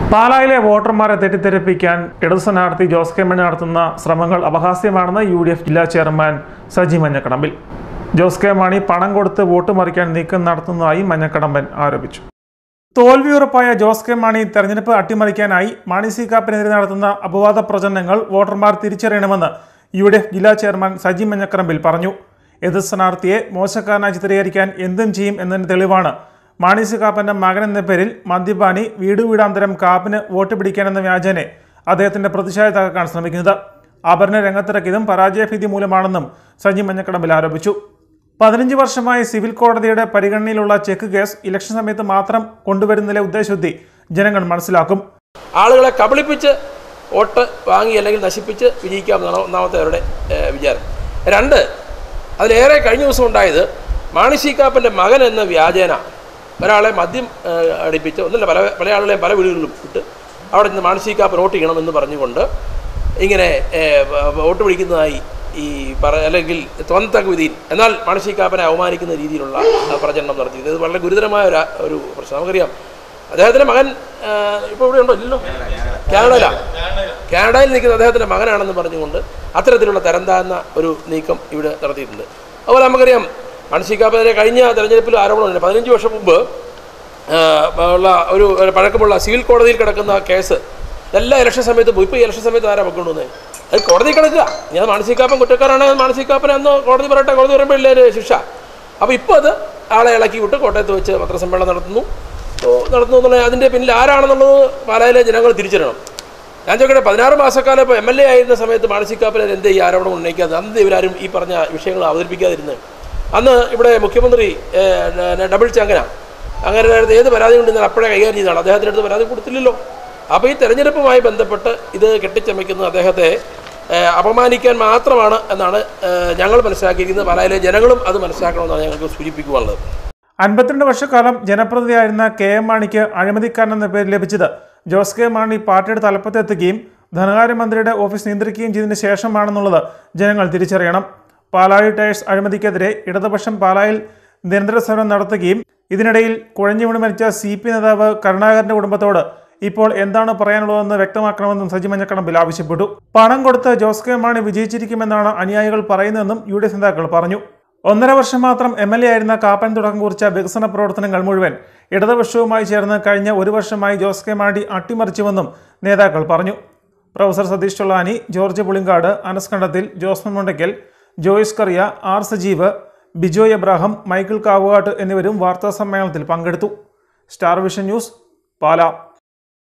പാലായിലെ വോട്ടർമാരെ തെറ്റിദ്ധരിപ്പിക്കാൻ ഇടതു സ്ഥാനാർത്ഥി ജോസ് കെ മണി നടത്തുന്ന ശ്രമങ്ങൾ അപഹാസ്യമാണെന്ന് യു ഡി എഫ് ജില്ലാ ചെയർമാൻ സജി മഞ്ഞക്കടമ്പിൽ ജോസ് കെ മാണി പണം കൊടുത്ത് വോട്ട് മറിക്കാൻ നീക്കം നടത്തുന്നതായി മഞ്ഞക്കടമ്പൻ ആരോപിച്ചു തോൽവി ഉറപ്പായ ജോസ് കെ മാണി തെരഞ്ഞെടുപ്പ് അട്ടിമറിക്കാനായി മാണി സി കാപ്പിനെതിരെ നടത്തുന്ന അപവാദ പ്രചരണങ്ങൾ വോട്ടർമാർ തിരിച്ചറിയണമെന്ന് യു ഡി എഫ് ജില്ലാ ചെയർമാൻ സജി മഞ്ഞക്കടമ്പിൽ പറഞ്ഞു എതിർ സ്ഥാനാർത്ഥിയെ മോശക്കാരനായി ചിത്രീകരിക്കാൻ എന്തും ചെയ്യും എന്നതിന് തെളിവാണ് മാണി സി കാപ്പന്റെ മകൻ എന്ന പേരിൽ മദ്യപാനി വീട് വീടാന്തരം കാപ്പിന് വോട്ട് പിടിക്കാനെന്ന വ്യാജനെ അദ്ദേഹത്തിന്റെ പ്രതിഷേധ തകർക്കാൻ ശ്രമിക്കുന്നത് ആഭരണ രംഗത്തിറക്കിയതും പരാജയഭീതി മൂലമാണെന്നും സജി മഞ്ഞക്കടമ്പിൽ ആരോപിച്ചു പതിനഞ്ച് വർഷമായി സിവിൽ കോടതിയുടെ പരിഗണനയിലുള്ള ചെക്ക് കേസ് ഇലക്ഷൻ സമയത്ത് മാത്രം കൊണ്ടുവരുന്നതിലെ ഉദ്ദേശശുദ്ധി ജനങ്ങൾ മനസ്സിലാക്കും ആളുകളെ കബളിപ്പിച്ച് വോട്ട് വാങ്ങി അല്ലെങ്കിൽ നശിപ്പിച്ച് വിജയിക്കാമെന്നാണ് ഒന്നാമത്തെ അവരുടെ ഏഹ്, വിചാരം രണ്ട് അതിലേറെ കഴിഞ്ഞ ദിവസം ഉണ്ടായത് മാണിശിക്കാപ്പൻ്റെ മകൻ എന്ന വ്യാജേന ഒരാളെ മദ്യം ഏഹ്, അടിപ്പിച്ച് ഒന്നല്ല പല പല ആളുകളെയും പല വീടുകളിലും ഇട്ട് അവിടെ നിന്ന് മാണിശിക്കാപ്പൻ വോട്ട് ചെയ്യണമെന്ന് പറഞ്ഞുകൊണ്ട് ഇങ്ങനെ ഏഹ്, വ- വോട്ട് പിടിക്കുന്നതായി ഈ പറ അല്ലെങ്കിൽ തോന്നത്തക്ക വിധിയിൽ എന്നാൽ മാണിശിക്കാപ്പനെ അവമാനിക്കുന്ന രീതിയിലുള്ള ആ, പ്രചരണം നടത്തിയത് ഇത് വളരെ ഗുരുതരമായ ഒരു ഒരു പ്രശ്നം നമുക്കറിയാം അദ്ദേഹത്തിൻ്റെ മകൻ ഇപ്പോൾ ഇവിടെ ഉണ്ടോ ഇല്ലല്ലോ കാനഡയിലാണ് കാനഡയിൽ നിൽക്കുന്ന അദ്ദേഹത്തിൻ്റെ മകനാണെന്ന് പറഞ്ഞുകൊണ്ട് അത്തരത്തിലുള്ള തരം താഴ്ന്ന ഒരു നീക്കം ഇവിടെ നടത്തിയിട്ടുണ്ട് അതുപോലെ നമുക്കറിയാം മൺസിക്കാപ്പതിരെ കഴിഞ്ഞ തെരഞ്ഞെടുപ്പിൽ ആരോപണമുണ്ട് പതിനഞ്ച് വർഷം മുമ്പ് ആ, ഉള്ള ഒരു ഒരു പഴക്കമുള്ള സിവിൽ കോടതിയിൽ കിടക്കുന്ന കേസ് എല്ലാ ഇലക്ഷൻ സമയത്തും പോയി ഇപ്പോൾ ഈ ഇലക്ഷൻ സമയത്ത് ആരാ വെക്കൊണ്ടുവന്നത് അത് കോടതി കിടക്കുക ഞാൻ മാനസികാപ്പൻ കുറ്റക്കാരാണെങ്കിൽ മാനസികാപ്പൻ അന്ന് കോടതി പറയട്ടെ കോടതി പറയുമ്പോഴല്ലേ ഒരു ശിക്ഷ അപ്പോൾ ഇപ്പോൾ അത് ആളെ ഇളക്കി വിട്ട് കോട്ടയത്ത് വെച്ച് പത്രസമ്മേളനം നടത്തുന്നു ഓ, നടത്തുന്നു എന്നുള്ള അതിൻ്റെ പിന്നിൽ ആരാണെന്നുള്ളത് പാലായിലെ ജനങ്ങൾ തിരിച്ചറിയണം ഞാൻ ചോദിക്കട്ടെ പതിനാറ് മാസക്കാലം ഇപ്പോൾ എം എൽ എ ആയിരുന്ന സമയത്ത് മാനസികാപ്പനെ എന്ത് ഈ ആരോപണം ഉന്നയിക്കാതെ അന്ന് ഇവരാരും ഈ പറഞ്ഞ വിഷയങ്ങൾ അവതരിപ്പിക്കാതിരുന്നത് അന്ന് ഇവിടെ മുഖ്യമന്ത്രി ഏഹ്, ന- ഡബിൾ ചങ്കന അങ്ങനെ അടുത്ത് ഏത് പരാതി ഉണ്ടെന്നാൽ അപ്പോഴേ കൈകാര്യം ചെയ്തതാണ് അദ്ദേഹത്തിൻ്റെ അടുത്ത് പരാതി കൊടുത്തില്ലല്ലോ അപ്പോൾ ഈ തെരഞ്ഞെടുപ്പുമായി ബന്ധപ്പെട്ട് ഇത് കെട്ടിച്ചമയ്ക്കുന്നത് അദ്ദേഹത്തെ ഏഹ്, അപമാനിക്കാൻ മാത്രമാണ് എന്നാണ് ഏഹ്, ഞങ്ങൾ മനസ്സിലാക്കിയിരിക്കുന്നത് പാലായിലെ ജനങ്ങളും അത് മനസ്സിലാക്കണമെന്നാണ് ഞങ്ങൾക്ക് സൂചിപ്പിക്കുവാനുള്ളത് അൻപത്തിരണ്ട് വർഷക്കാലം ജനപ്രതിനിധിയായിരുന്ന കെ എം മാണിക്ക് അഴിമതിക്കാരൻ എന്ന പേര് ലഭിച്ചത് ജോസ് കെ മാണി പാർട്ടിയുടെ തലപ്പത്തെത്തുകയും ധനകാര്യമന്ത്രിയുടെ ഓഫീസ് നിയന്ത്രിക്കുകയും ചെയ്തതിന് ശേഷമാണെന്നുള്ളത് ജനങ്ങൾ തിരിച്ചറിയണം പാലാഴി ടയേഴ്സ് അഴിമതിക്കെതിരെ ഇടതുപക്ഷം പാലായിൽ നിരന്തര സമരം നടത്തുകയും ഇതിനിടയിൽ കുഴഞ്ഞു വീണ് മരിച്ച സി പി നേതാവ് കരുണാകരന്റെ കുടുംബത്തോട് ഇപ്പോൾ എന്താണ് പറയാനുള്ളതെന്ന് വ്യക്തമാക്കണമെന്നും സജി മഞ്ഞക്കടമ്പിൽ ആവശ്യപ്പെട്ടു പണം കൊടുത്ത് ജോസ് കെ മാണി വിജയിച്ചിരിക്കുമെന്നാണ് അനുയായികൾ പറയുന്നതെന്നും യു ഡി എഫ് നേതാക്കൾ പറഞ്ഞു ഒന്നര വർഷം മാത്രം എം എൽ എ ആയിരുന്ന കാപ്പൻ തുടക്കം കുറിച്ച വികസന പ്രവർത്തനങ്ങൾ മുഴുവൻ ഇടതുപക്ഷവുമായി ചേർന്ന് കഴിഞ്ഞ ഒരു വർഷമായി ജോസ് കെ മാണി അട്ടിമറിച്ചുവെന്നും നേതാക്കൾ പറഞ്ഞു professor Satheesh Chollani George Pulinkadu Anas Kandathil Josman Mundackal Joice Kariya R Sajeev Bijoy Abraham Michael Kavukattu എന്നിവരും വാർത്താ സമ്മേളനത്തിൽ പങ്കെടുത്തു സ്റ്റാർ വിഷൻ ന്യൂസ് പാല